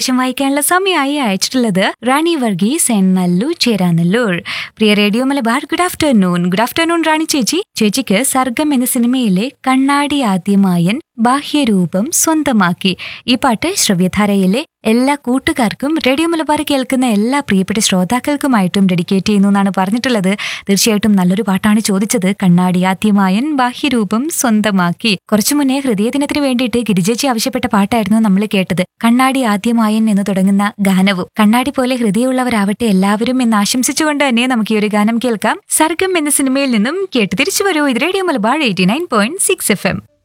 സന്ദേശം വായിക്കാനുള്ള സമയമായി അയച്ചിട്ടുള്ളത് റാണി വർഗീസ് എൻ നല്ലു ചേരാനല്ലൂർ പ്രിയ radio Malabar good afternoon good afternoon Rani ചേച്ചി ചേച്ചിക്ക് സർഗം എന്ന സിനിമയിലെ കണ്ണാടി ആദ്യമായൻ ബാഹ്യരൂപം സ്വന്തമാക്കി ഈ പാട്ട് ശ്രവ്യധാരയിലെ എല്ലാ കൂട്ടുകാർക്കും റേഡിയോ മലബാർ കേൾക്കുന്ന എല്ലാ പ്രിയപ്പെട്ട ശ്രോതാക്കൾക്കുമായിട്ടും ഡെഡിക്കേറ്റ് ചെയ്യുന്നു എന്നാണ് പറഞ്ഞിട്ടുള്ളത് തീർച്ചയായിട്ടും നല്ലൊരു പാട്ടാണ് ചോദിച്ചത് കണ്ണാടി ആദ്യമായൻ ബാഹ്യരൂപം സ്വന്തമാക്കി കുറച്ചു മുന്നേ ഹൃദയദിനത്തിന് വേണ്ടിയിട്ട് ഗിരിജേച്ചി ആവശ്യപ്പെട്ട പാട്ടായിരുന്നു നമ്മൾ കേട്ടത് കണ്ണാടി ആദ്യമായൻ എന്ന് തുടങ്ങുന്ന ഗാനവും കണ്ണാടി പോലെ ഹൃദയമുള്ളവരാവട്ടെ എല്ലാവരും എന്ന് ആശംസിച്ചുകൊണ്ട് തന്നെ നമുക്ക് ഈ ഒരു ഗാനം കേൾക്കാം സർഗം എന്ന സിനിമയിൽ നിന്നും കേട്ട് തിരിച്ചു വരൂ ഇത് radio Malabar eighty nine point six F M